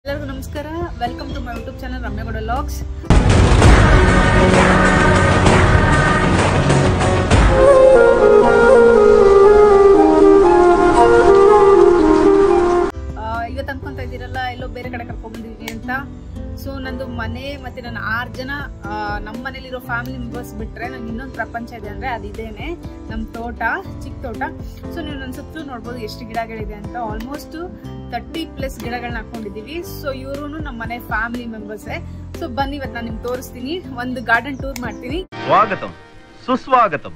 ಎಲ್ಲರಿಗೂ ನಮಸ್ಕಾರ welcome to my YouTube channel ರಮ್ಯಗೌಡ logs ಇವತ್ತು ಅನ್ಕೊಂತ ಇದ್ದೀರಲ್ಲ ಎಲ್ಲೋ ಬೇರೆ ಕಡೆ ಕರ್ಕೊಂಡ್ ಬಂದಿದ್ದೀನಿ ಅಂತ ಸೊ ನಂದು ಮನೆ ಮತ್ತೆ ನನ್ನ ಆರು ಜನ ಆ, ನಮ್ಮ ಮನೇಲಿರೋ ಫ್ಯಾಮಿಲಿ ಮೆಂಬರ್ಸ್ ಬಿಟ್ರೆ ನಂಗೆ ಇನ್ನೊಂದು ಪ್ರಪಂಚ ಇದೆ ಅಂದ್ರೆ ಅದು ಇದೇನೆ ನಮ್ಮ ತೋಟ ಚಿಕ್ಕ ತೋಟ ಸೊ ನೀವು ನನ್ನ ಸುತ್ತಲೂ ನೋಡ್ಬೋದು ಎಷ್ಟು ಗಿಡಗಳಿದೆ ಅಂತ ಆಲ್ಮೋಸ್ಟ್ ತರ್ಟಿ ಪ್ಲಸ್ ಗಿಡಗಳನ್ನ ಹಾಕೊಂಡಿದೀವಿ ಸೊ ಇವರು ನಮ್ಮ ಮನೆ ಫ್ಯಾಮಿಲಿ ಮೆಂಬರ್ಸೇ ಸೊ ಬನ್ನಿ ಇವತ್ತು ನಾನು ನಿಮ್ಗೆ ತೋರಿಸ್ತೀನಿ ಒಂದು ಗಾರ್ಡನ್ ಟೂರ್ ಮಾಡ್ತೀನಿ ಸ್ವಾಗತಂ ಸುಸ್ವಾಗತಂ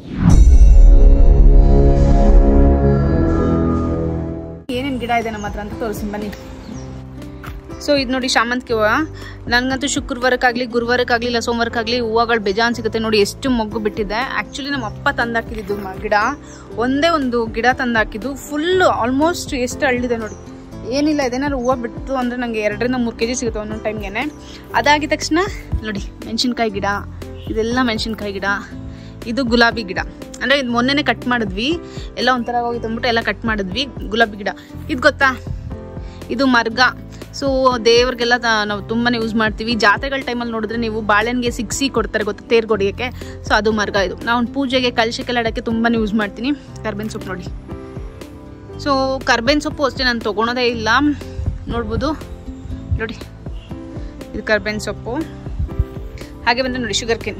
ಏನೇನು ಗಿಡ ಇದೆ ನಮ್ಮ ಹತ್ರ ಅಂತ ತೋರಿಸ್ತೀನಿ ಬನ್ನಿ ಸೊ ಇದು ನೋಡಿ ಶಾಮಂತಿಗೆ ಹೂವು ನನಗಂತೂ ಶುಕ್ರವಾರಕ್ಕಾಗಲಿ ಗುರುವಾರಕ್ಕಾಗಲಿ ಇಲ್ಲ ಸೋಮವಾರಕ್ಕಾಗಲಿ ಹೂವುಗಳು ಬೇಜಾನ್ ಸಿಗುತ್ತೆ ನೋಡಿ ಎಷ್ಟು ಮೊಗ್ಗು ಬಿಟ್ಟಿದೆ ಆ್ಯಕ್ಚುಲಿ ನಮ್ಮ ಅಪ್ಪ ತಂದಾಕಿದ್ದು ಮ- ಗಿಡ ಒಂದೇ ಒಂದು ಗಿಡ ತಂದಾಕಿದ್ದು ಫುಲ್ಲು ಆಲ್ಮೋಸ್ಟ್ ಎಷ್ಟು ಹಳ್ಳಿದೆ ನೋಡಿ ಏನಿಲ್ಲ ಇದೇನಾದ್ರು ಹೂವು ಬಿಟ್ಟು ಅಂದರೆ ನನಗೆ ಎರಡರಿಂದ ಮೂರು ಕೆ ಜಿ ಸಿಗುತ್ತೆ ಒಂದೊಂದು ಟೈಮ್ಗೆ ಅದಾಗಿದ ತಕ್ಷಣ ನೋಡಿ ಮೆಣಸಿನ್ಕಾಯಿ ಗಿಡ ಇದೆಲ್ಲ ಮೆಣಸಿನ್ಕಾಯಿ ಗಿಡ ಇದು ಗುಲಾಬಿ ಗಿಡ ಅಂದರೆ ಇದು ಮೊನ್ನೆನೇ ಕಟ್ ಮಾಡಿದ್ವಿ ಎಲ್ಲ ಒಂಥರ ಹೋಗಿತ್ತು ಅಂದ್ಬಿಟ್ಟು ಎಲ್ಲ ಕಟ್ ಮಾಡಿದ್ವಿ ಗುಲಾಬಿ ಗಿಡ ಇದು ಗೊತ್ತಾ ಇದು ಮರ್ಗ ಸೊ ದೇವ್ರಿಗೆಲ್ಲ ತ- ನಾವು ತುಂಬಾನೇ ಯೂಸ್ ಮಾಡ್ತೀವಿ ಜಾತ್ರೆಗಳ ಟೈಮಲ್ಲಿ ನೋಡಿದ್ರೆ ನೀವು ಬಾಳೆಹಣ್ಣಿಗೆ ಸಿಕ್ಸಿ ಕೊಡ್ತಾರೆ ಗೊತ್ತಾ ತೇರ್ ಹೊಡಿಯೋಕ್ಕೆ ಸೊ ಅದು ಮರ್ಗ ಇದು ನಾವು ಪೂಜೆಗೆ ಕಲಶಕ್ಕೆಲ್ಲ ಇಡೋಕ್ಕೆ ತುಂಬಾನೇ ಯೂಸ್ ಮಾಡ್ತೀನಿ ಕರ್ಬೇನ್ ಸೊಪ್ಪು ನೋಡಿ ಸೊ ಕರ್ಬೇನ್ ಸೊಪ್ಪು ಅಷ್ಟೇ ನಾನು ತೊಗೊಳೋದೇ ಇಲ್ಲ ನೋಡ್ಬೋದು ನೋಡಿ ಇದು ಕರ್ಬೇನ್ ಸೊಪ್ಪು ಹಾಗೆ ಬಂದರೆ ನೋಡಿ ಶುಗರ್ ಕೇನ್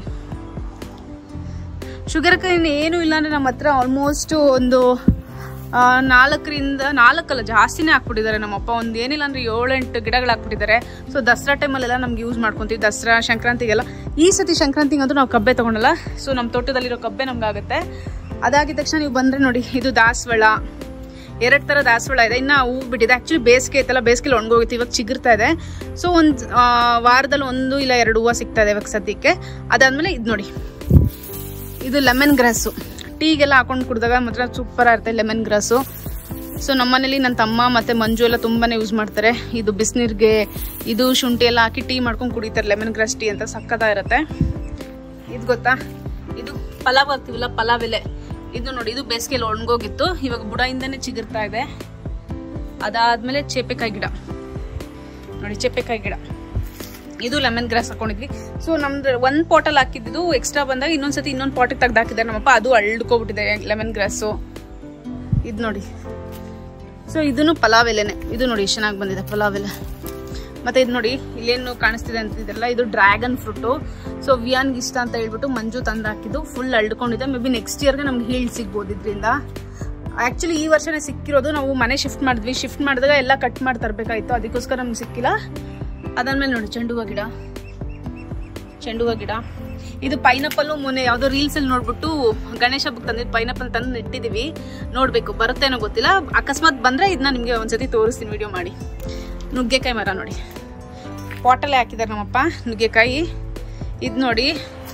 ಶುಗರ್ ಕೇನ್ ಏನೂ ಇಲ್ಲ ಅಂದರೆ ನಮ್ಮ ಹತ್ರ ಆಲ್ಮೋಸ್ಟ್ ಒಂದು ಆ, ನಾಲ್ಕರಿಂದ ನಾಲ್ಕಲ್ಲ ಜಾಸ್ತಿನೇ ಹಾಕ್ಬಿಟ್ಟಿದ್ದಾರೆ ನಮ್ಮಪ್ಪ ಒಂದು ಏನಿಲ್ಲ ಅಂದರೆ ಏಳೆಂಟು ಗಿಡಗಳು ಹಾಕ್ಬಿಟ್ಟಿದ್ದಾರೆ ಸೊ ದಸರಾ ಟೈಮಲ್ಲೆಲ್ಲ ನಮ್ಗೆ ಯೂಸ್ ಮಾಡ್ಕೊತೀವಿ ದಸರಾ ಸಂಕ್ರಾಂತಿಗೆಲ್ಲ ಈ ಸತಿ ಸಂಕ್ರಾಂತಿಗೆ ಅಂತೂ ನಾವು ಕಬ್ಬೆ ತೊಗೊಳಲ್ಲ ಸೊ ನಮ್ಮ ತೋಟದಲ್ಲಿರೋ ಕಬ್ಬೆ ನಮ್ಗೆ ಆಗುತ್ತೆ ಅದಾಗಿದ ತಕ್ಷಣ ನೀವು ಬಂದರೆ ನೋಡಿ ಇದು ದಾಸವಾಳ ಎರಡು ಥರ ದಾಸವಾಳ ಇದೆ ಇನ್ನು ಹೂ ಬಿಟ್ಟಿದೆ ಆ್ಯಕ್ಚುಲಿ ಬೇಸಿಗೆ ಐತಲ್ಲ ಬೇಸಿಗೆಲಿ ಒಣಗೋಗುತ್ತೆ ಇವಾಗ ಚಿಗುರ್ತಾ ಇದೆ ಸೊ ಒಂದು ವಾರದಲ್ಲಿ ಒಂದು ಇಲ್ಲ ಎರಡು ಹೂವು ಸಿಗ್ತಾ ಇದೆ ಇವಾಗ ಸದ್ಯಕ್ಕೆ ಅದಾದಮೇಲೆ ಇದು ನೋಡಿ ಇದು ಲೆಮನ್ ಗ್ರಾಸು ಟೀಗೆಲ್ಲ ಹಾಕೊಂಡು ಕುಡಿದಾಗ ಮಾತ್ರ ಸೂಪರ್ ಇರುತ್ತೆ ಲೆಮನ್ ಗ್ರಾಸು ಸೊ ನಮ್ಮನೇಲಿ ನನ್ನ ತಮ್ಮ ಮತ್ತು ಮಂಜು ಎಲ್ಲ ತುಂಬಾ ಯೂಸ್ ಮಾಡ್ತಾರೆ ಇದು ಬಿಸಿನೀರಿಗೆ ಇದು ಶುಂಠಿ ಎಲ್ಲ ಹಾಕಿ ಟೀ ಮಾಡ್ಕೊಂಡು ಕುಡಿತಾರೆ ಲೆಮನ್ ಗ್ರಾಸ್ ಟೀ ಅಂತ ಸಕ್ಕತ್ತ ಇರುತ್ತೆ ಇದು ಗೊತ್ತಾ ಇದು ಪಲಾವ್ ಹಾಕ್ತೀವಲ್ಲ ಪಲಾವ್ ಎಲೆ ಇದು ನೋಡಿ ಇದು ಬೇಸಿಗೆಯಲ್ಲಿ ಒಣಗೋಗಿತ್ತು ಇವಾಗ ಬುಡದಿಂದನೇ ಚಿಗುರ್ತಾ ಇದೆ ಅದಾದ್ಮೇಲೆ ಚೇಪೆಕಾಯಿ ಗಿಡ ನೋಡಿ ಚೇಪೆಕಾಯಿ ಗಿಡ ಇದು ಲೆಮನ್ ಗ್ರಾಸ್ ಹಾಕೊಂಡಿದ್ವಿ ಸೊ ನಮ್ದು ಒಂದ್ ಪಾಟಲ್ಲಿ ಹಾಕಿದ್ದು ಎಕ್ಸ್ಟ್ರಾ ಬಂದಾಗ ಇನ್ನೊಂದ್ಸತಿ ಇನ್ನೊಂದು ಪಾಟಿಗೆ ತೆಗ್ದು ಹಾಕಿದ್ದಾರೆ ನಮ್ಮಪ್ಪ ಅದು ಅಳ್ಡ್ಕೊಬಿಟ್ಟಿದೆ ಲೆಮನ್ ಗ್ರಾಸು ಇದು ನೋಡಿ ಸೊ ಇದನ್ನು ಪಲಾವ್ ಎಲೆನೆ ಇದು ನೋಡಿ ಎಷ್ಟು ಚೆನ್ನಾಗಿ ಬಂದಿದೆ ಪಲಾವ್ ಎಲೆ ಮತ್ತೆ ಇದು ನೋಡಿ ಇಲ್ಲೇನು ಕಾಣಿಸ್ತಿದೆ ಅಂತಿದ್ರಲ್ಲ ಇದು ಡ್ರ್ಯಾಗನ್ ಫ್ರೂಟು ಸೊ ವಿಯಾನ್ಗೆ ಇಷ್ಟ ಅಂತ ಹೇಳ್ಬಿಟ್ಟು ಮಂಜು ತಂದು ಹಾಕಿದ್ದು ಫುಲ್ ಅಳ್ಡ್ಕೊಂಡಿದೆ ಮೇ ಬಿ ನೆಕ್ಸ್ಟ್ ಇಯರ್ಗೆ ನಮ್ಗೆ ಹೀಲ್ ಸಿಗ್ಬೋದು ಇದರಿಂದ ಆ್ಯಕ್ಚುಲಿ ಈ ವರ್ಷನೇ ಸಿಕ್ಕಿರೋದು ನಾವು ಮನೆ ಶಿಫ್ಟ್ ಮಾಡಿದ್ವಿ ಶಿಫ್ಟ್ ಮಾಡಿದಾಗ ಎಲ್ಲ ಕಟ್ ಮಾಡಿ ತರಬೇಕಾಯ್ತು ಅದಕ್ಕೋಸ್ಕರ ನಮ್ಗೆ ಸಿಕ್ಕಿಲ್ಲ ಅದಾದ್ಮೇಲೆ ನೋಡಿ ಚೆಂಡು ಹೂವು ಗಿಡ ಚೆಂಡು ಹೂವು ಗಿಡ ಇದು ಪೈನಾಪಲ್ಲು ಮೊನ್ನೆ ಯಾವುದೋ ರೀಲ್ಸಲ್ಲಿ ನೋಡ್ಬಿಟ್ಟು ಗಣೇಶ ಹಬ್ಬಕ್ಕೆ ತಂದಿದ್ದು ಪೈನಾಪಲ್ ತಂದು ನೆಟ್ಟಿದ್ದೀವಿ ನೋಡಬೇಕು ಬರುತ್ತೇನೋ ಗೊತ್ತಿಲ್ಲ ಅಕಸ್ಮಾತ್ ಬಂದರೆ ಇದನ್ನ ನಿಮಗೆ ಒಂದ್ಸತಿ ತೋರಿಸ್ತೀನಿ ವಿಡಿಯೋ ಮಾಡಿ ನುಗ್ಗೆಕಾಯಿ ಮರ ನೋಡಿ ಪಾಟಲ್ಲೇ ಹಾಕಿದ್ದಾರೆ ನಮ್ಮಪ್ಪ ನುಗ್ಗೆಕಾಯಿ ಇದು ನೋಡಿ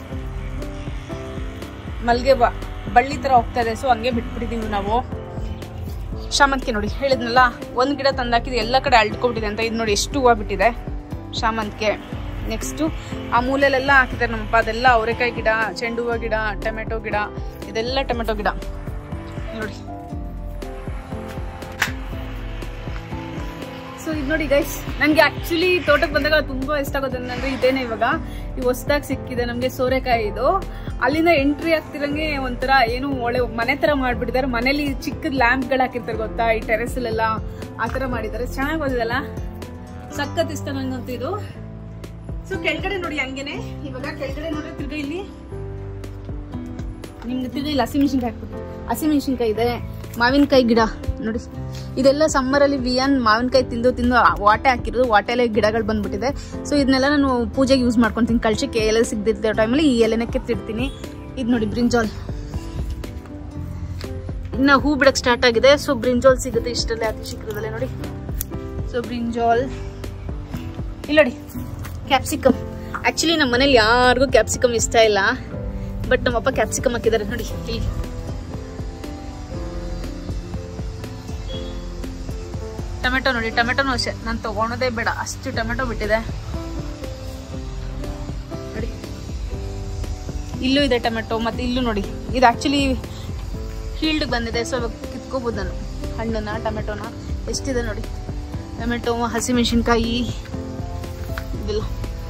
ಮಲ್ಗೆ ಬ ಬಳ್ಳಿ ಥರ ಹೋಗ್ತಾ ಇದೆ ಸೊ ಹಂಗೆ ಬಿಟ್ಬಿಟ್ಟಿದ್ದೀವಿ ನಾವು ಶಾಮಂತಿಗೆ ನೋಡಿ ಹೇಳಿದ್ನಲ್ಲ ಒಂದು ಗಿಡ ತಂದಾಕಿದ್ದು ಎಲ್ಲ ಕಡೆ ಅಳ್ಕೊಬಿಟ್ಟಿದೆ ಅಂತ ಇದು ನೋಡಿ ಎಷ್ಟು ಹೂವು ಬಿಟ್ಟಿದೆ ಶಾಮಂತಿಗೆ ನೆಕ್ಸ್ಟು ಆ ಮೂಲೆಲೆಲ್ಲ ಹಾಕಿದ್ದಾರೆ ನಮ್ಮಪ್ಪ ಅದೆಲ್ಲ ಅವರೆಕಾಯಿ ಗಿಡ ಚೆಂಡು ಹೂವು ಗಿಡ ಟೊಮೆಟೊ ಗಿಡ ಇದೆಲ್ಲ ಟೊಮೆಟೊ ಗಿಡ ನೋಡಿ ಸೊ ಇದು ನೋಡಿ ಗೈಸ್ ನನಗೆ ಆಕ್ಚುಲಿ ತೋಟಕ್ಕೆ ಬಂದಾಗ ತುಂಬಾ ಇಷ್ಟ ಆಗೋದು ಅಂದ್ರೆ ಇದೇನೆ ಇವಾಗ ಈ ಹೊಸದಾಗಿ ಸಿಕ್ಕಿದೆ ನಮಗೆ ಸೋರೆಕಾಯಿ ಇದು ಅಲ್ಲಿಂದ ಎಂಟ್ರಿ ಆಗ್ತಿರಂಗೆ ಒಂಥರ ಏನು ಒಳ್ಳೆ ಮನೆ ತರ ಮಾಡ್ಬಿಟ್ಟಿದ್ದಾರೆ ಮನೇಲಿ ಚಿಕ್ಕದ ಲ್ಯಾಂಪ್ಗಳು ಹಾಕಿರ್ತಾರೆ ಗೊತ್ತಾ ಈ ಟೆರೆಸಲ್ಲೆಲ್ಲ ಆ ತರ ಮಾಡಿದ್ದಾರೆ ಚೆನ್ನಾಗಿ ಬಂದಿದಲ್ಲ ಸಖತ್ ಇಷ್ಟ ನಂಗಂತೂ ಇದು ಸೊ ಕೆಳಗಡೆ ನೋಡಿ ಹಂಗೇನೆ ಇವಾಗ ಕೆಳಗಡೆ ನೋಡ್ರೆ ತಿರ್ಗಾ ಇಲ್ಲಿ ನಿಮ್ಗೆ ತಿರ್ಗಿ ಇಲ್ಲಿ ಹಸಿಮೆಣಸಿನ್ಕಾಯಿ ಹಾಕ್ಬಿಟ್ಟು ಹಸಿಮೆಣಸಿನ್ಕಾಯಿ ಇದೆ ಮಾವಿನಕಾಯಿ ಗಿಡ ನೋಡಿ ಇದೆಲ್ಲ ಸಮ್ಮರಲ್ಲಿ ವಿಯನ್ ಮಾವಿನಕಾಯಿ ತಿಂದು ತಿಂದು ವಾಟೆ ಹಾಕಿರೋದು ವಾಟೆಲೆ ಗಿಡಗಳು ಬಂದ್ಬಿಟ್ಟಿದೆ ಸೊ ಇದನ್ನೆಲ್ಲ ನಾನು ಪೂಜೆಗೆ ಯೂಸ್ ಮಾಡ್ಕೊತೀನಿ ಕಳ್ಸಕ್ಕೆ ಎಲೆ ಸಿಗದಿದ್ದ ಟೈಮಲ್ಲಿ ಈ ಎಲೆನ ಕೆತ್ತಿರ್ತೀನಿ ಇದು ನೋಡಿ ಬ್ರಿಂಜಾಲ್ ಇನ್ನು ಹೂ ಬಿಡಕ್ಕೆ ಸ್ಟಾರ್ಟ್ ಆಗಿದೆ ಸೊ ಬ್ರಿಂಜಾಲ್ ಸಿಗುತ್ತೆ ಇಷ್ಟರಲ್ಲೇ ಅತಿ ಶೀಘ್ರದಲ್ಲೇ ನೋಡಿ ಸೊ ಬ್ರಿಂಜಾಲ್ ಇಲ್ಲ ನೋಡಿ ಕ್ಯಾಪ್ಸಿಕಮ್ ಆ್ಯಕ್ಚುಲಿ ನಮ್ಮ ಮನೇಲಿ ಯಾರಿಗೂ ಕ್ಯಾಪ್ಸಿಕಮ್ ಇಷ್ಟ ಇಲ್ಲ ಬಟ್ ನಮ್ಮಪ್ಪ ಕ್ಯಾಪ್ಸಿಕಮ್ ಹಾಕಿದ್ದಾರೆ ನೋಡಿ ಇಲ್ಲಿ ಟೊಮೆಟೊ ನೋಡಿ ಟೊಮೆಟೊನು ಅಷ್ಟೇ ನಾನು ತಗೊಳೋದೇ ಬೇಡ ಅಷ್ಟು ಟೊಮೆಟೊ ಬಿಟ್ಟಿದೆ ನೋಡಿ ಇಲ್ಲೂ ಇದೆ ಟೊಮೆಟೊ ಮತ್ತೆ ಇಲ್ಲೂ ನೋಡಿ ಇದು ಆ್ಯಕ್ಚುಲಿ ಫೀಲ್ಡ್ ಬಂದಿದೆ ಸೊ ಇವಾಗ ಕಿತ್ಕೋಬೋದು ನಾನು ಹಣ್ಣನ್ನ ಟೊಮೆಟೊನ ಎಷ್ಟಿದೆ ನೋಡಿ ಟೊಮೆಟೊ ಹಸಿಮೆಣಸಿನ್ಕಾಯಿ ಇದೆಲ್ಲ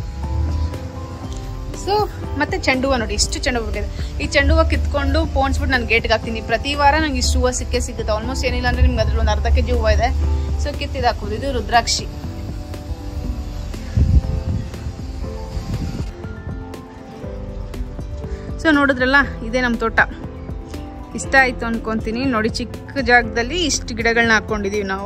ಸೊ ಮತ್ತೆ ಚೆಂಡು ಹೂವು ನೋಡಿ ಇಷ್ಟು ಚೆಂಡು ಹೂವು ಇದೆ ಈ ಚೆಂಡು ಹೂವು ಕಿತ್ಕೊಂಡು ಪೋಣಿಸ್ಬಿಟ್ಟು ನಾನು ಗೇಟ್ಗೆ ಹಾಕ್ತೀನಿ ಪ್ರತಿ ವಾರ ನಂಗೆ ಇಷ್ಟು ಹೂವು ಸಿಕ್ಕೇ ಸಿಗುತ್ತೆ ಆಲ್ಮೋಸ್ಟ್ ಏನಿಲ್ಲ ಅಂದ್ರೆ ನಿಮ್ಗೆ ಅದ್ರಲ್ಲಿ ಒಂದು ಅರ್ಧ ಕೆ ಜಿ ಹೂವು ಇದೆ ಸೊ ಕಿತ್ತಿದ್ದು ಹಾಕೋದು ಇದು ರುದ್ರಾಕ್ಷಿ ಸೊ ನೋಡಿದ್ರಲ್ಲ ಇದೇ ನಮ್ಮ ತೋಟ ಇಷ್ಟ ಆಯ್ತು ಅನ್ಕೊಂತೀನಿ ನೋಡಿ ಚಿಕ್ಕ ಜಾಗದಲ್ಲಿ ಇಷ್ಟು ಗಿಡಗಳನ್ನ ಹಾಕೊಂಡಿದೀವಿ ನಾವು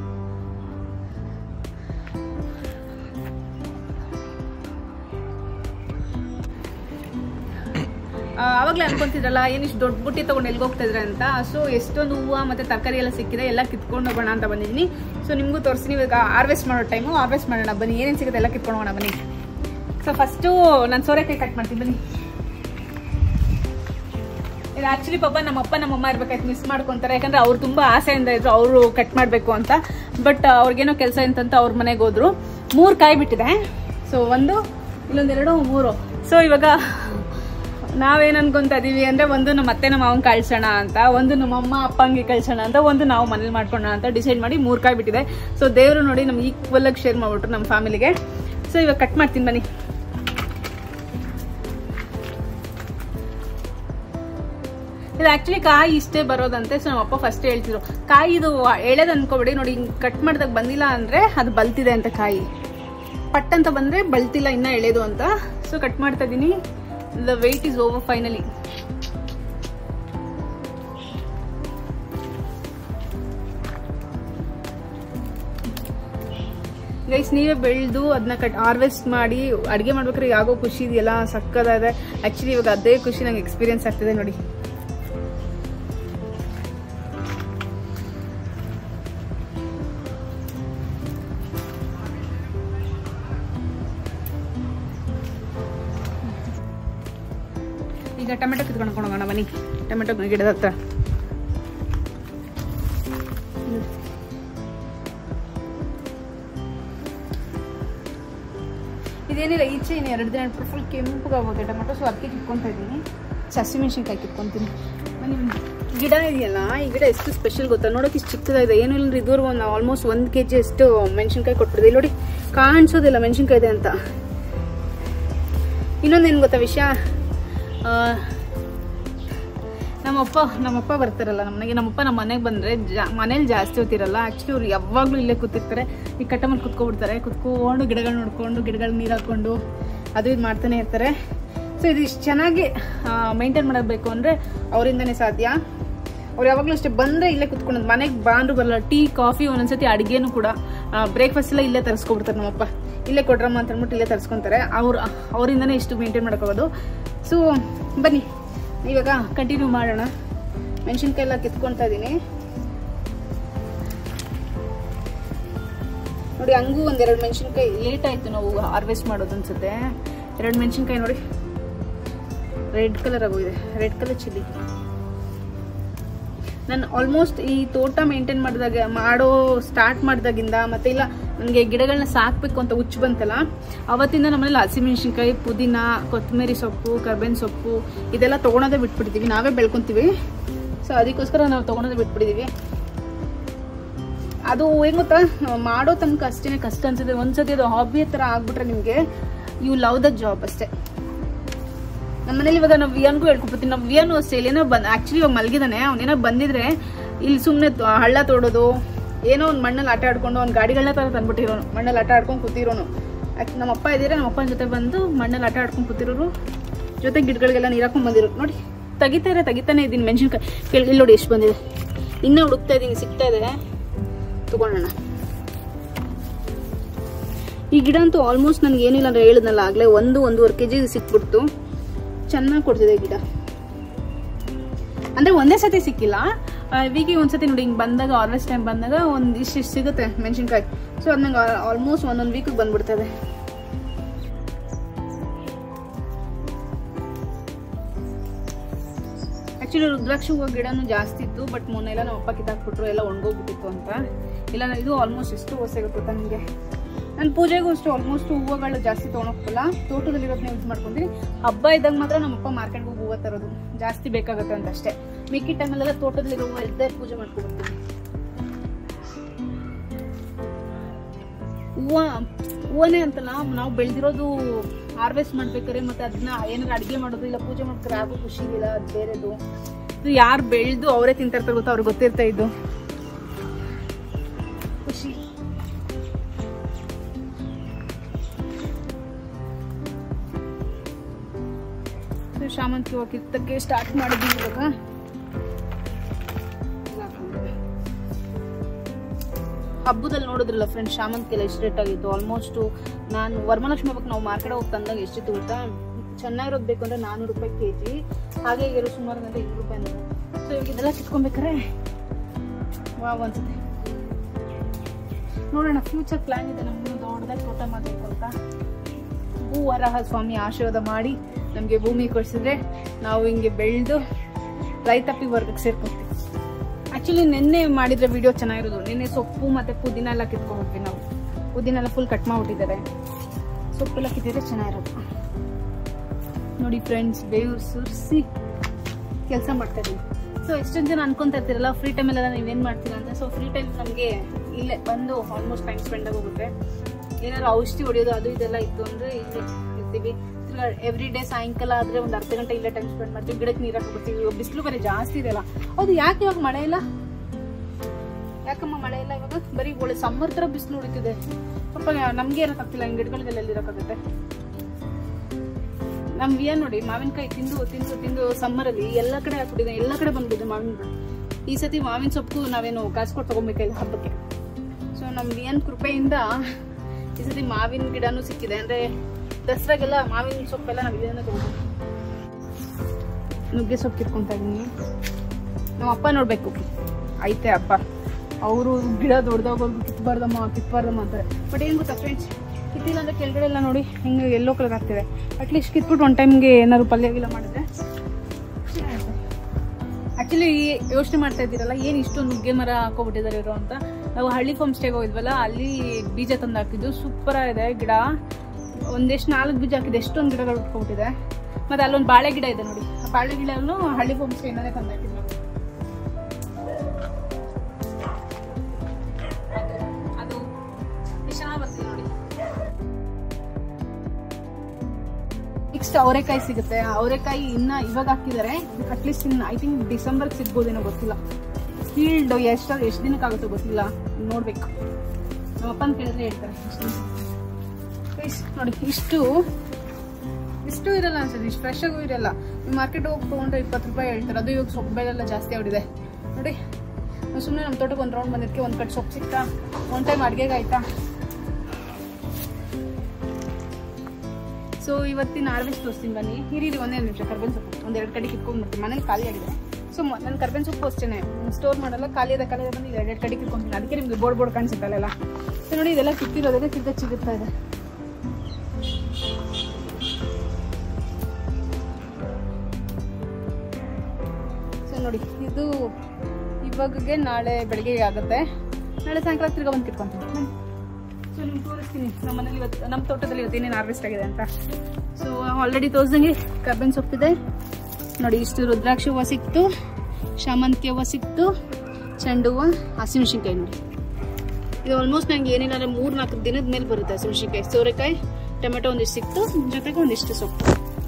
ಆ, ಆವಾಗ್ಲೇ ಅನ್ಕೊಂತಿದ್ರಲ್ಲ ಏನು ಇಷ್ಟು ದೊಡ್ಡ ಬುಟ್ಟಿ ತಗೊಂಡು ಎಲ್ಲಿಗೆ ಹೋಗ್ತಾ ಇದ್ರೆ ಅಂತ ಸೊ ಎಷ್ಟೊಂದು ಹೂವು ಮತ್ತೆ ತರಕಾರಿ ಎಲ್ಲ ಸಿಕ್ಕಿದೆ ಎಲ್ಲ ಕಿತ್ಕೊಂಡು ಹೋಗೋಣ ಅಂತ ಬಂದಿದ್ದೀನಿ ಸೊ ನಿಮಗೂ ತೋರಿಸ್ತೀನಿ ಇವಾಗ ಹಾರ್ವೆಸ್ಟ್ ಮಾಡೋ ಟೈಮು ಹಾರ್ವೆಸ್ಟ್ ಮಾಡೋಣ ಬನ್ನಿ ಏನೇನು ಸಿಗುತ್ತೆ ಎಲ್ಲ ಕಿತ್ಕೊಂಡು ಹೋಗೋಣ ಬನ್ನಿ ಸೊ ಫಸ್ಟು ನಾನು ಸೋರೆಕಾಯಿ ಕಟ್ ಮಾಡ್ತೀನಿ ಬನ್ನಿ ಇದು ಆಕ್ಚುಲಿ ಪಾಪ ನಮ್ಮ ಅಪ್ಪ ನಮ್ಮ ಅಮ್ಮ ಇರ್ಬೇಕಾಯ್ತು ಮಿಸ್ ಮಾಡ್ಕೊಂತಾರೆ ಯಾಕಂದ್ರೆ ಅವ್ರು ತುಂಬಾ ಆಸೆಯಿಂದ ಇದ್ರು ಅವರು ಕಟ್ ಮಾಡಬೇಕು ಅಂತ ಬಟ್ ಅವ್ರಿಗೇನೋ ಕೆಲಸ ಅಂತಂತ ಅವ್ರ ಮನೆಗೆ ಹೋದ್ರು ಮೂರು ಕಾಯಿ ಬಿಟ್ಟಿದೆ ಸೊ ಒಂದು ಇಲ್ಲೊಂದೆರಡು ಮೂರು ಸೊ ಇವಾಗ ನಾವೇನ್ ಅನ್ಕೊಂತ ಇದೀವಿ ಅಂದ್ರೆ ಒಂದು ನಮ್ಮ ಅತ್ತೆ ನಮ್ಮ ಮಾವನ್ ಕಳ್ಸೋಣ ಅಂತ ಒಂದು ನಮ್ಮ ಅಮ್ಮ ಅಪ್ಪಂಗೆ ಕಳ್ಸೋಣ ಅಂತ ಒಂದು ನಾವು ಮನೇಲಿ ಮಾಡ್ಕೊಳ್ಳೋಣ ಅಂತ ಡಿಸೈಡ್ ಮಾಡಿ ಮೂರು ಕಾಯಿ ಬಿಟ್ಟಿದೆ ಸೊ ದೇವರು ನೋಡಿ ನಮ್ಗೆ ಈಕ್ವಲ್ ಆಗಿ ಶೇರ್ ಮಾಡ್ಬಿಟ್ರು ನಮ್ಮ ಫ್ಯಾಮಿಲಿಗೆ ಸೊ ಇವಾಗ ಕಟ್ ಮಾಡ್ತೀನಿ ಬನ್ನಿ ಇದು ಆಕ್ಚುಲಿ ಕಾಯಿ ಇಷ್ಟೇ ಬರೋದಂತೆ ಸೊ ನಮ್ಮ ಅಪ್ಪ ಫಸ್ಟ್ ಹೇಳ್ತಿದ್ರು ಕಾಯಿ ಇದು ಎಳೆದ್ ಅನ್ಕೋಬೇಡಿ ನೋಡಿ ಹಿಂಗ್ ಕಟ್ ಮಾಡಿದಾಗ ಬಂದಿಲ್ಲ ಅಂದ್ರೆ ಅದು ಬಲ್ತಿದೆ ಅಂತ ಕಾಯಿ ಪಟ್ ಅಂತ ಬಂದ್ರೆ ಬಲ್ತಿಲ್ಲ ಇನ್ನ ಎಳೆದು ಅಂತ ಸೊ ಕಟ್ ಮಾಡ್ತಾ ಇದೀನಿ the weight is over finally guys ನೀವೇ ಬೆಳೆದು ಅದನ್ನ ಕಟ್ ಹಾರ್ವೆಸ್ಟ್ ಮಾಡಿ ಅಡುಗೆ ಮಾಡ್ಬೇಕಾದ್ರೆ ಆಗೋ ಖುಷಿ ಇದೆಯಲ್ಲ ಸಕ್ಕದಾದೆ ಆಕ್ಚುಲಿ ಇವಾಗ ಅದೇ ಖುಷಿ ನಂಗೆ ಎಕ್ಸ್ಪೀರಿಯನ್ಸ್ ಆಗ್ತಿದೆ ನೋಡಿ ಈಗ ಟೊಮೆಟೊ ಕಿತ್ಕೊಂಡು ಹೋಗೋಣ ಬನ್ನಿ ಟೊಮೆಟೊ ಗಿಡದ ಹತ್ರ ಇದೇನಿಲ್ಲ ಈಚೆ ಇನ್ನು ಎರಡು ದಿನ ಫುಲ್ ಕೆಂಪುಗಾಗುತ್ತೆ ಟೊಮೆಟೊ ಸೊ ಅದಕ್ಕೆ ಕಿತ್ಕೊತಾ ಇದ್ದೀನಿ ಸಸಿ ಮೆಣಸಿನ್ಕಾಯಿ ಕಿತ್ಕೊತೀನಿ ಬನ್ನಿ ಬನ್ನಿ. ಗಿಡ ಇದೆಯಲ್ಲ ಈ ಗಿಡ ಎಷ್ಟು ಸ್ಪೆಷಲ್ ಗೊತ್ತಾ ನೋಡೋಕೆ ಇಷ್ಟು ಚಿಕ್ಕದಾಗಿದೆ ಏನು ಇಲ್ಲ ಇದುವರೆಗೂ ಒಂದು ಆಲ್ಮೋಸ್ಟ್ ಒಂದು ಕೆ ಜಿ ಅಷ್ಟು ಮೆಣಸಿನ್ಕಾಯಿ ಕೊಟ್ಬಿಡಿದೆ ಇಲ್ಲಿ ನೋಡಿ ಕಾಣಿಸೋದಿಲ್ಲ ಮೆಣಸಿನ್ಕಾಯಿ ಇದೆ ಅಂತ ಇನ್ನೊಂದೇನು ಗೊತ್ತಾ ವಿಷಯ ಆ, ನಮ್ಮಪ್ಪ ನಮ್ಮಪ್ಪ ಬರ್ತಾರಲ್ಲ ನಮ್ಮನೆಗೆ ನಮ್ಮಪ್ಪ ನಮ್ಮ ಮನೆಗೆ ಬಂದರೆ ಜಾ ಮನೇಲಿ ಜಾಸ್ತಿ ಹೊತ್ತಿರಲ್ಲ ಆ್ಯಕ್ಚುಲಿ ಅವ್ರು ಯಾವಾಗಲೂ ಇಲ್ಲೇ ಕೂತಿರ್ತಾರೆ ಈ ಕಟ್ಟ ಮೇಲೆ ಕುತ್ಕೊಬಿಡ್ತಾರೆ ಕುತ್ಕೊಂಡು ಗಿಡಗಳು ನೋಡ್ಕೊಂಡು ಗಿಡಗಳಿಗೆ ನೀರು ಹಾಕ್ಕೊಂಡು ಅದು ಇದು ಮಾಡ್ತಾನೆ ಇರ್ತಾರೆ ಸೊ ಇದು ಇಷ್ಟು ಚೆನ್ನಾಗಿ ಮೇಂಟೈನ್ ಮಾಡಬೇಕು ಅಂದರೆ ಅವರಿಂದನೇ ಸಾಧ್ಯ ಅವ್ರು ಯಾವಾಗಲೂ ಅಷ್ಟೇ ಬಂದರೆ ಇಲ್ಲೇ ಕುತ್ಕೊಂಡು ಮನೆಗೆ ಬಾಂದ್ರು ಬರಲ್ಲ ಟೀ ಕಾಫಿ ಒಂದೊಂದ್ಸತಿ ಅಡುಗೆನೂ ಕೂಡ ಬ್ರೇಕ್ಫಾಸ್ಟ್ ಎಲ್ಲ ಇಲ್ಲೇ ತರಿಸ್ಕೊಬಿಡ್ತಾರೆ ನಮ್ಮಪ್ಪ ಇಲ್ಲೇ ಕೊಡ್ರಮ್ಮ ಅಂತ ಅಂದ್ಬಿಟ್ಟು ಇಲ್ಲೇ ತರಿಸ್ಕೊತಾರೆ ಅವ್ರು ಅವರಿಂದನೇ ಇಷ್ಟು ಮೇಂಟೈನ್ ಮಾಡೋಕ್ಕಾಗೋದು ಸೊ ಬನ್ನಿ ಇವಾಗ ಕಂಟಿನ್ಯೂ ಮಾಡೋಣ ಮೆಣಸಿನ್ಕಾಯಿ ಎಲ್ಲ ಕಿತ್ಕೊತಾ ಇದ್ದೀನಿ ನೋಡಿ ಹಂಗೂ ಒಂದೆರಡು ಮೆಣಸಿನ್ಕಾಯಿ ಲೇಟ್ ಆಯ್ತು ನಾವು ಹಾರ್ವೆಸ್ಟ್ ಮಾಡೋದು ಅನ್ಸುತ್ತೆ ಎರಡು ಮೆಣಸಿನ್ಕಾಯಿ ನೋಡಿ ರೆಡ್ ಕಲರ್ ಆಗೋಗಿದೆ ರೆಡ್ ಕಲರ್ ಚಿಲ್ಲಿ ನಾನು ಆಲ್ಮೋಸ್ಟ್ ಈ ತೋಟ ಮೇಂಟೈನ್ ಮಾಡಿದಾಗ ಮಾಡೋ ಸ್ಟಾರ್ಟ್ ಮಾಡಿದಾಗಿಂದ ಮತ್ತೆ ಇಲ್ಲ ನನಗೆ ಗಿಡಗಳನ್ನ ಸಾಕಬೇಕು ಅಂತ ಹುಚ್ಚು ಬಂತಲ್ಲ ಅವತ್ತಿಂದ ನಮ್ಮನೇಲಿ ಹಸಿಮೆಣಸಿನ್ಕಾಯಿ ಪುದೀನ ಕೊತ್ತಂಬರಿ ಸೊಪ್ಪು ಕರ್ಬೇವಿನ ಸೊಪ್ಪು ಇದೆಲ್ಲ ತೊಗೊಳೋದೇ ಬಿಟ್ಬಿಡ್ತೀವಿ ನಾವೇ ಬೆಳ್ಕೊತೀವಿ ಸೊ ಅದಕ್ಕೋಸ್ಕರ ನಾವು ತೊಗೊಳೋದೇ ಬಿಟ್ಬಿಟ್ಟಿದ್ದೀವಿ ಅದು ಹೆಂಗ್ ಗೊತ್ತಾ ಮಾಡೋ ತನಕ ಅಷ್ಟೇ ಕಷ್ಟ ಅನ್ಸುತ್ತೆ ಒಂದ್ಸತಿ ಅದು ಹಾಬಿ ಥರ ಆಗ್ಬಿಟ್ರೆ ನಿಮಗೆ ಯು ಲವ್ ದ ಜಾಬ್ ಅಷ್ಟೇ ನಮ್ಮ ಮನೇಲಿ ಇವಾಗ ನಾವು ವಿಯನ್ಗೂ ಹೇಳ್ಕೊಡ್ತೀನಿ ನಾವು ವಿಯನ್ ಅಷ್ಟೇ ಇಲ್ಲೇನೋ ಬಂದ್ ಆಕ್ಚುಲಿ ಇವಾಗ ಮಲಗಿದಾನೆ ಅವನೇನೋ ಬಂದಿದ್ರೆ ಇಲ್ಲಿ ಸುಮ್ಮನೆ ಹಳ್ಳ ತೋಡೋದು ಏನೋ ಒಂದು ಮಣ್ಣಲ್ಲಿ ಆಟ ಆಡ್ಕೊಂಡು ಅವ್ನು ಗಾಡಿಗಳನ್ನ ತರ ತಂದ್ಬಿಟ್ಟಿರೋನು ಮಣ್ಣಲ್ಲಿ ಆಟ ಆಡ್ಕೊಂಡು ಕೂತಿರೋನು ಆಕ್- ನಮ್ಮ ಅಪ್ಪ ಇದ್ದೀರಾ ನಮ್ಮ ಅಪ್ಪನ ಜೊತೆ ಬಂದು ಮಣ್ಣಲ್ಲಿ ಆಟ ಆಡ್ಕೊಂಡು ಕೂತಿರೋರು ಜೊತೆ ಗಿಡಗಳಿಗೆಲ್ಲ ನೀರು ಹಾಕೊಂಡು ಬಂದಿರೋರು ನೋಡಿ ತೆಗಿತಾ ಇರೋ ತೆಗಿತಾನೆ ಇದ್ದೀನಿ ಮೆಣಸಿನ್ಕಾಯಿ ಕೇಳಿ ಇಲ್ಲಿ ನೋಡಿ ಎಷ್ಟು ಬಂದಿದೆ ಇನ್ನೂ ಹುಡುಕ್ತಾ ಇದ್ದೀನಿ ಸಿಗ್ತಾ ಇದೆ ತಗೊಳ್ಳೋಣ ಈ ಗಿಡ ಅಂತೂ ಆಲ್ಮೋಸ್ಟ್ ನನಗೆ ಏನಿಲ್ಲ ಅಂದ್ರೆ ಹೇಳಿದ್ನಲ್ಲ ಆಗಲೇ ಒಂದು ಒಂದೂವರೆ ಕೆ ಜಿ ಸಿಕ್ಬಿಡ್ತು ಚೆನ್ನಾಗಿ ಕೊಡ್ತಿದೆ ಗಿಡ ಅಂದ್ರೆ ಒಂದೇ ಸತಿ ಸಿಕ್ಕಿಲ್ಲ ವೀಕಿಗೆ ಒಂದ್ಸತಿ ನೋಡಿ ಹಿಂಗೆ ಬಂದಾಗ ಹಾರ್ವೆಸ್ಟ್ ಟೈಮ್ ಬಂದಾಗ ಒಂದು ಇಷ್ಟು ಸಿಗುತ್ತೆ ಮೆಣಸಿನ್ಕಾಯಿ ಸೊ ಅದು ನಂಗೆ ಆಲ್ಮೋಸ್ಟ್ ಒಂದೊಂದು ವೀಕಿಗೆ ಬಂದ್ಬಿಡ್ತದೆ ಆ್ಯಕ್ಚುಲಿ ರುದ್ರಾಕ್ಷಿ ಹೂವು ಗಿಡನೂ ಜಾಸ್ತಿ ಇತ್ತು ಬಟ್ ಮೊನ್ನೆಲ್ಲ ನಮ್ಮ ಅಪ್ಪ ಕಿತ್ತಾಕ್ಬಿಟ್ರು ಎಲ್ಲ ಒಣಗೋಗ್ಬಿಟ್ಟಿತ್ತು ಅಂತ ಇಲ್ಲ ನಾನು ಇದು ಆಲ್ಮೋಸ್ಟ್ ಎಷ್ಟು ಹೊಸ ಗೊತ್ತಾ ನನಗೆ ನಾನು ಪೂಜೆಗೂ ಅಷ್ಟು ಆಲ್ಮೋಸ್ಟ್ ಹೂವುಗಳು ಜಾಸ್ತಿ ತೊಗೊಂಡೋಗ್ತಲ್ಲ ತೋಟದಲ್ಲಿರೋದನ್ನ ಯೂಸ್ ಮಾಡ್ಕೊಂತೀನಿ ಹಬ್ಬ ಇದ್ದಾಗ ಮಾತ್ರ ನಮ್ಮಪ್ಪ ಮಾರ್ಕೆಟ್ಗೆ ಹೋಗಿ ಹೂವು ತರೋದು ಜಾಸ್ತಿ ಬೇಕಾಗುತ್ತೆ ಅಂತ ಅಷ್ಟೇ ಮಿಕ್ಕಿ ಟೈಮಲ್ಲೆಲ್ಲ ತೋಟದಲ್ಲಿರೋ ಹೂವು ಇದ್ದೇ ಪೂಜೆ ಮಾಡ್ಕೊಡ್ತೀನಿ ಹೂವು ಹೂವನೇ ಅಂತಲ್ಲ ನಾವು ಬೆಳೆದಿರೋದು ಹಾರ್ವೆಸ್ಟ್ ಮಾಡ್ಬೇಕಾದ್ರೆ ಮತ್ತೆ ಅದನ್ನ ಏನಾದ್ರು ಅಡುಗೆ ಮಾಡೋದು ಇಲ್ಲ ಪೂಜೆ ಮಾಡ್ಬೇಕಾದ್ರೆ ಆಗೋ ಖುಷಿ ಇಲ್ಲ ಅದು ಬೇರೆದು ಇದು ಯಾರು ಬೆಳೆದು ಅವರೇ ತಿಂತಿರ್ತಾರೆ ಗೊತ್ತಾ ಅವ್ರಿಗೆ ಗೊತ್ತಿರ್ತಾ ಇದ್ದು ಖುಷಿ ಸೊ ಶಾಮಂತಿಗೆ ಹೂವು ಕಿತ್ತಕ್ಕೆ ಸ್ಟಾರ್ಟ್ ಮಾಡಿದ್ವಿ ಇವಾಗ ಹಬ್ಬದಲ್ಲಿ ನೋಡಿದ್ರಲ್ಲ ಫ್ರೆಂಡ್ಸ್ ಶಾಮಂತಿಗೆ ಎಲ್ಲ ಎಷ್ಟು ರೇಟ್ ಆಗಿತ್ತು ಆಲ್ಮೋಸ್ಟ್ ನಾನು ವರಮಹಾಲಕ್ಷ್ಮಿ ಹಬ್ಬಕ್ಕೆ ನಾವು ಮಾರ್ಕೆಟ್ ಹೋಗಿ ತಂದಾಗ ಎಷ್ಟಿತ್ತು ಗೊತ್ತಾ ಚೆನ್ನಾಗಿರೋದು ಬೇಕು ಅಂದ್ರೆ ನಾನ್ನೂರು ರೂಪಾಯಿ ಕೆ ಜಿ ಹಾಗೆ ಇರೋ ಸುಮಾರು ಅಂದ್ರೆ ಇನ್ನೂರು ರೂಪಾಯಿ ಸೊ ಇವಾಗ ಇದೆಲ್ಲ ಕಿತ್ಕೊಬೇಕಾರೆ ವಾವ್ ಅನ್ಸುತ್ತೆ ನೋಡೋಣ ಫ್ಯೂಚರ್ ಪ್ಲಾನ್ ಇದೆ ನಮ್ಗೆ ದೊಡ್ಡದಾಗಿ ತೋಟ ಮಾಡಬೇಕು ಅಂತ ಭೂವರಾಹ ಸ್ವಾಮಿ ಆಶೀರ್ವಾದ ಮಾಡಿ ನಮಗೆ ಭೂಮಿ ಕೊಡಿಸಿದ್ರೆ ನಾವು ಹಿಂಗೆ ಬೆಳೆದು ರೈತಾಪಿ ವರ್ಗಕ್ಕೆ ಸೇರ್ಕೊತೀವಿ ಆಕ್ಚುಲಿ ನಿನ್ನೆ ಮಾಡಿದ್ರೆ ವಿಡಿಯೋ ಚೆನ್ನಾಗಿರೋದು ನಿನ್ನೆ ಸೊಪ್ಪು ಮತ್ತೆ ಪುದೀನ ಎಲ್ಲ ಕಿತ್ಕೊಂಡ್ಬಿಟ್ವಿ ನಾವು ಪುದೀನ ಎಲ್ಲ ಫುಲ್ ಕಟ್ ಮಾಡ್ಬಿಟ್ಟಿದ್ದಾರೆ ಸೊಪ್ಪೆಲ್ಲ ಕಿತ್ತಿದ್ರೆ ಚೆನ್ನಾಗಿರೋದು ನೋಡಿ ಫ್ರೆಂಡ್ಸ್ ಬೇವು ಸುರಿಸಿ ಕೆಲಸ ಮಾಡ್ತಾ ಇದೀವಿ ಸೊ ಎಷ್ಟೊಂದು ಜನ ಅನ್ಕೊಂತ ಇರ್ತೀರಲ್ಲ ಫ್ರೀ ಟೈಮಲ್ಲೆಲ್ಲ ನೀವೇನು ಮಾಡ್ತೀರಾ ಅಂತ ಸೊ ಫ್ರೀ ಟೈಮ್ ನಮಗೆ ಇಲ್ಲೇ ಬಂದು ಆಲ್ಮೋಸ್ಟ್ ಟೈಮ್ ಸ್ಪೆಂಡ್ ಆಗೋಗುತ್ತೆ ಏನಾದ್ರು ಔಷಧಿ ಹೊಡೆಯೋದು ಅದು ಇದೆಲ್ಲ ಇತ್ತು ಅಂದ್ರೆ ಇಲ್ಲಿ ಇರ್ತೀವಿ ಎವ್ರಿ ಡೇ ಸಾಯಂಕಾಲ ಆದ್ರೆ ಒಂದು ಅರ್ಧ ಗಂಟೆ ಇಲ್ಲೇ ಟೈಮ್ ಸ್ಪೆಂಡ್ ಮಾಡ್ತೀವಿ ಗಿಡಕ್ಕೆ ನೀರು ಹಾಕ್ಬಿಡ್ತೀವಿ ಬಿಸಿಲು ಬೇರೆ ಜಾಸ್ತಿ ಇದೆಯಲ್ಲ ಹೌದು ಯಾಕೆ ಇವಾಗ ಮಳೆ ಇಲ್ಲ ಯಾಕಮ್ಮ ಮಳೆ ಇಲ್ಲ ಇವಾಗ ಬರೀ ಒಳ್ಳೆ ಸಮ್ಮರ್ ತರ ಬಿಸಿಲು ಹೊಡಿತಿದೆ ಪಾಪ ನಮ್ಗೆ ಇರೋಕ್ಕಾಗ್ತಿಲ್ಲ ಹಿಂಗ್ ಗಿಡಗಳಿಗೆಲ್ಲ ಎಲ್ಲಿ ಇರೋಕ್ಕಾಗುತ್ತೆ ನಮ್ ವಿಯ ನೋಡಿ ಮಾವಿನಕಾಯಿ ತಿಂದು ತಿಂದು ತಿಂದು ಸಮ್ಮರ್ ಅಲ್ಲಿ ಎಲ್ಲಾ ಕಡೆ ಹಾಕ್ಬಿಟ್ಟಿದೆ ಎಲ್ಲಾ ಕಡೆ ಬಂದ್ಬಿಟ್ಟಿದೆ ಮಾವಿನ ಈ ಸತಿ ಮಾವಿನ ಸೊಪ್ಪು ನಾವೇನು ಕಾಸು ಕೊಟ್ಟು ತಗೊಬೇಕಾಗಿಲ್ಲ ಹಬ್ಬಕ್ಕೆ ಸೊ ನಮ್ ವಿಯನ್ ಕೃಪೆಯಿಂದ ಈ ಸತಿ ಮಾವಿನ ಗಿಡನೂ ಸಿಕ್ಕಿದೆ ಅಂದ್ರೆ ದಸರಾಗೆಲ್ಲ ಮಾವಿನ ಸೊಪ್ಪೆಲ್ಲ ನಾವು ಇದನ್ನ ತಗೊಂಡು ನುಗ್ಗೆ ಸೊಪ್ಪು ಕಿತ್ಕೊಂತ ಇದೀನಿ ನಮ್ಮ ಅಪ್ಪ ನೋಡ್ಬೇಕು ಐತೆ ಅಪ್ಪ ಅವರು ಗಿಡ ದೊಡ್ಡದಾಗೋರ್ಗು ಕಿತ್ಬಾರ್ದಮ್ಮ ಕಿತ್ಬಾರ್ದಮ್ಮ ಅಂತಾರೆ ಬಟ್ ಏನ್ ಗೊತ್ತಾ ಫ್ರೆಂಡ್ಸ್ ಕಿತ್ತಿಲ್ಲ ಅಂದ್ರೆ ಕೆಳಗಡೆ ಎಲ್ಲ ನೋಡಿ ಹಿಂಗೆ ಎಲ್ಲೋ ಕಲರ್ ಆಗ್ತಿದೆ ಅಟ್ಲೀಸ್ಟ್ ಕಿತ್ಬಿಟ್ಟು ಒನ್ ಟೈಮ್ಗೆ ಏನಾದ್ರು ಪಲ್ಯ ಗಿಲ್ಲ ಮಾಡಿದ್ರೆ ಆಕ್ಚುಲಿ ಯೋಚನೆ ಮಾಡ್ತಾ ಇದ್ದೀರಲ್ಲ ಏನು ಇಷ್ಟೊಂದು ನುಗ್ಗೆ ಮರ ಹಾಕೋಬಿಟ್ಟಿದ್ದಾರೆ ಇರೋ ಅಂತ ನಾವು ಹಳ್ಳಿ ಫಾರ್ಮ್ ಸ್ಟೇಗೆ ಹೋಗಿದ್ವಲ್ಲ ಅಲ್ಲಿ ಬೀಜ ತಂದು ಹಾಕಿದ್ದು ಸೂಪರ್ ಇದೆ ಗಿಡ ಒಂದೆಷ್ಟು ನಾಲ್ಕು ಬೀಜ ಹಾಕಿದೆ ಎಷ್ಟೊಂದು ಗಿಡಗಳು ಉಟ್ಕೊಬಿಟ್ಟಿದೆ ಮತ್ತೆ ಅಲ್ಲೊಂದು ಬಾಳೆ ಗಿಡ ಇದೆ ನೋಡಿ ಆ ಬಾಳೆ ಗಿಡನು ಹಳ್ಳಿ ಫಾರ್ಮ್ ಸ್ಟೇಯಿಂದಲೇ ತಂದು ಹಾಕಿದ್ವಿ ನಾವು. ಅದು- ಅದು ಎಷ್ಟು ಚೆನ್ನಾಗಿ ಬರ್ತಿದೆ ನೋಡಿ ನೆಕ್ಸ್ಟ್ ಅವರೆಕಾಯಿ ಸಿಗುತ್ತೆ ಅವರೆಕಾಯಿ ಇನ್ನ ಇವಾಗ ಹಾಕಿದ್ದಾರೆ ಅಟ್ಲೀಸ್ಟ್ ಇನ್ನು ಐ ಥಿಂಕ್ ಡಿಸೆಂಬರ್ ಸಿಗ್ಬೋದೇನೋ ಗೊತ್ತಿಲ್ಲ ಫೀಲ್ಡ್ ಎಷ್ಟು ಎಷ್ಟು ದಿನಕ್ಕಾಗುತ್ತೋ ಗೊತ್ತಿಲ್ಲ ನೋಡ್ಬೇಕು ನಮ್ಮ ಅಪ್ಪನ ಕೇಳಿದ್ರೆ ಹೇಳ್ತಾರೆ Guys, ನೋಡಿ ಇಷ್ಟು ಇಷ್ಟು ಇರಲ್ಲ ಅನ್ಸುತ್ತೆ ಇಷ್ಟು ಫ್ರೆಶ್ ಆಗೂ ಇರಲ್ಲ ನೀವು ಮಾರ್ಕೆಟ್ ಹೋಗಿ ತೊಗೊಂಡ್ರೆ ಇಪ್ಪತ್ತು ರೂಪಾಯಿ ಹೇಳ್ತಾರೆ ಅದು ಇವಾಗ ಸೊಪ್ಪು ಬೆಲೆಲ್ಲ ಜಾಸ್ತಿ ಆಗಿದೆ ನೋಡಿ ನಾವು ಸುಮ್ಮನೆ ನಮ್ಮ ತೋಟಕ್ಕೆ ಒಂದು ರೌಂಡ್ ಬಂದಿದ್ದಕ್ಕೆ ಒಂದು ಕಟ್ ಸೊಪ್ಪು ಸಿಕ್ತಾ ಒನ್ ಟೈಮ್ ಅಡುಗೆಗೆ ಆಯ್ತಾ ಸೊ ಇವತ್ತಿನ ಹಾರ್ವೆಸ್ಟ್ ತೋರಿಸ್ತೀನಿ ಬನ್ನಿ ಹಿರೀರಿ ಒಂದೇ ನಿಮಿಷ ಕರ್ಬೇನ್ ಸೊಪ್ಪು ಒಂದು ಎರಡು ಕಡೆ ಕಿತ್ಕೊಂಡ್ಬಿಡ್ತೀನಿ ಮನೇಲಿ ಖಾಲಿ ಆಗಿದೆ ಸೊ ನನ್ನ ಕರ್ಬೇನ್ ಸೊಪ್ಪು ಅಷ್ಟೇ ಸ್ಟೋರ್ ಮಾಡಲ್ಲ ಖಾಲಿ ಅದ ಖಾಲಿ ಅದ ಬಂದು ಎರಡು ಕಡೆ ಕಿತ್ಕೊಂತೀನಿ ಅದಕ್ಕೆ ನಿಮ್ಗೆ ಬೋರ್ಡ್ ಬೋರ್ಡ್ ಕಾಣಿಸುತ್ತಲ್ಲ ಸೊ ನೋಡಿ ಇದೆಲ್ಲ ಕಿತ್ತಿರೋದಕ್ಕೆ ತಿರ್ಗಾ ಸಿಗುತ್ತಾ ಇದೆ ಸೊ ನೋಡಿ ಇದು ಇವಾಗಗೆ ನಾಳೆ ಬೆಳಿಗ್ಗೆ ಆಗುತ್ತೆ ನಾಳೆ ಸಾಯಂಕಾಲ ತಿರ್ಗಾ ಬಂದು ಕಿತ್ಕೊಂತೀನಿ ಬನ್ನಿ. ಸೊ ನಿಮ್ಗೆ ತೋರಿಸ್ತೀನಿ ನಮ್ಮ ಮನೇಲಿ ಇವತ್ತು ನಮ್ಮ ತೋಟದಲ್ಲಿ ಇವತ್ತು ಏನೇನು ಹಾರ್ವೆಸ್ಟ್ ಆಗಿದೆ ಅಂತ ಸೊ ಆಲ್ರೆಡಿ ತೋರಿಸ್ದಂಗೆ ಕರ್ಬೇನ್ ಸೊಪ್ಪಿದೆ ನೋಡಿ ಇಷ್ಟು ರುದ್ರಾಕ್ಷಿ ಹೂವು ಸಿಕ್ತು ಶಾಮಂತಿಗೆ ಹೂವು ಸಿಕ್ತು ಚೆಂಡು ಹೂವು ಹಸಿಮೆಣಸಿನ್ಕಾಯಿ ನೋಡಿ ಇದು ಆಲ್ಮೋಸ್ಟ್ ನಂಗೆ ಏನಿಲ್ಲ ಅಂದ್ರೆ ಮೂರು ನಾಲ್ಕು ದಿನದ ಮೇಲೆ ಬರುತ್ತೆ ಹಸಿಮೆಣಸಿನ್ಕಾಯಿ ಸೋರೆಕಾಯಿ ಟೊಮೆಟೊ ಒಂದಿಷ್ಟು ಸಿಕ್ತು ಜೊತೆಗೆ ಒಂದಿಷ್ಟು ಸೊಪ್ಪು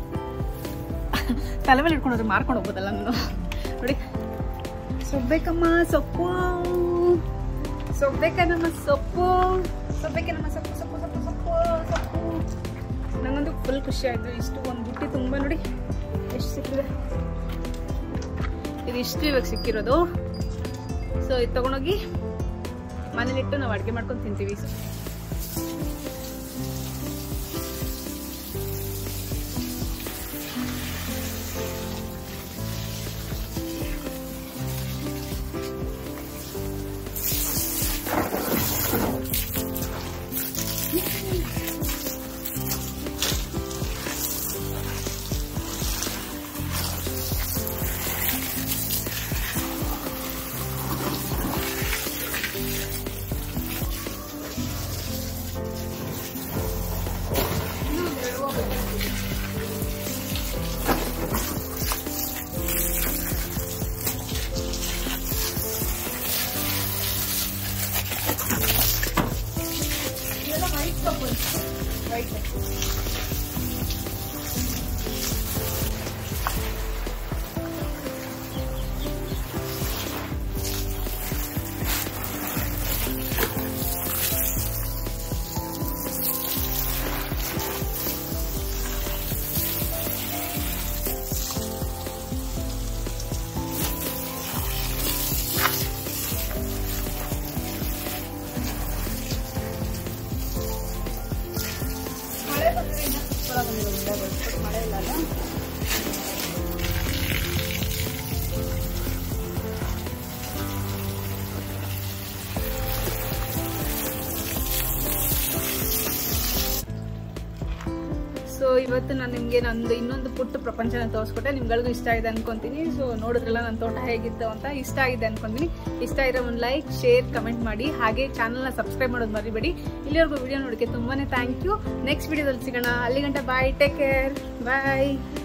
ತಲೆ ಮೇಲೆ ಇಟ್ಕೊಂಡ್ರೆ ಮಾರ್ಕೊಂಡು ಹೋಗ್ಬೋದಲ್ಲ ನಾನು ನೋಡಿ ಸೊಬ್ಬೇಕಮ್ಮ ಸೊಪ್ಪು ಸೊಬ್ಬೇಕ ನಮ್ಮ ಸೊಪ್ಪು ಸೊಬ್ಬೇಕ ನಮ್ಮ ಸೊಪ್ಪು ಸೊಪ್ಪು ಸೊಪ್ಪು ಸೊಪ್ಪು ಸೊಪ್ಪು ನಂಗಂತೂ ಫುಲ್ ಖುಷಿ ಆಯ್ತು ಇಷ್ಟು ಒಂದು ಬುಟ್ಟಿ ತುಂಬ ನೋಡಿ ಎಷ್ಟು ಸಿಕ್ಕಿದೆ ಇದು ಇಷ್ಟು ಇವಾಗ ಸಿಕ್ಕಿರೋದು ಸೊ ಇದು ತಗೊಂಡೋಗಿ ಮನೇಲಿಟ್ಟು ನಾವು ಅಡುಗೆ ಮಾಡ್ಕೊಂಡು ತಿಂತೀವಿ ರೈಟ್ ಮಳೆ ಬಂದ್ರೆ ಇನ್ನೂ ಸೂಪರ್ ಆಗಿ ಬಂದಿರೋದು ಮಳೆ ಇಲ್ಲ ಅಲ್ಲ ಸೊ ಇವತ್ತು ನಾನು ನಿಮಗೆ ನಂದು ಇನ್ನೊಂದು ಪುಟ್ಟ ಪ್ರಪಂಚನ ತೋರಿಸ್ಕೊಟ್ಟೆ ನಿಮ್ಗಳಿಗೂ ಇಷ್ಟ ಆಗಿದೆ ಅನ್ಕೊಂತೀನಿ ಸೊ ನೋಡಿದ್ರಲ್ಲ ನನ್ನ ತೋಟ ಹೇಗಿತ್ತು ಅಂತ ಇಷ್ಟ ಆಗಿದೆ ಅನ್ಕೊಂತೀನಿ ಇಷ್ಟ ಇರೋ ಒಂದು ಲೈಕ್ ಶೇರ್ ಕಮೆಂಟ್ ಮಾಡಿ ಹಾಗೆ ಚಾನಲ್ನ ಸಬ್ಸ್ಕ್ರೈಬ್ ಮಾಡೋದು ಮರಿಬೇಡಿ ಇಲ್ಲಿವರೆಗೂ ವಿಡಿಯೋ ನೋಡೋಕ್ಕೆ ತುಂಬಾನೇ ಥ್ಯಾಂಕ್ ಯು ನೆಕ್ಸ್ಟ್ ವಿಡಿಯೋದಲ್ಲಿ ಸಿಗೋಣ ಅಲ್ಲಿ ಗಂಟ ಬಾಯ್ ಟೇಕ್ ಕೇರ್ ಬಾಯ್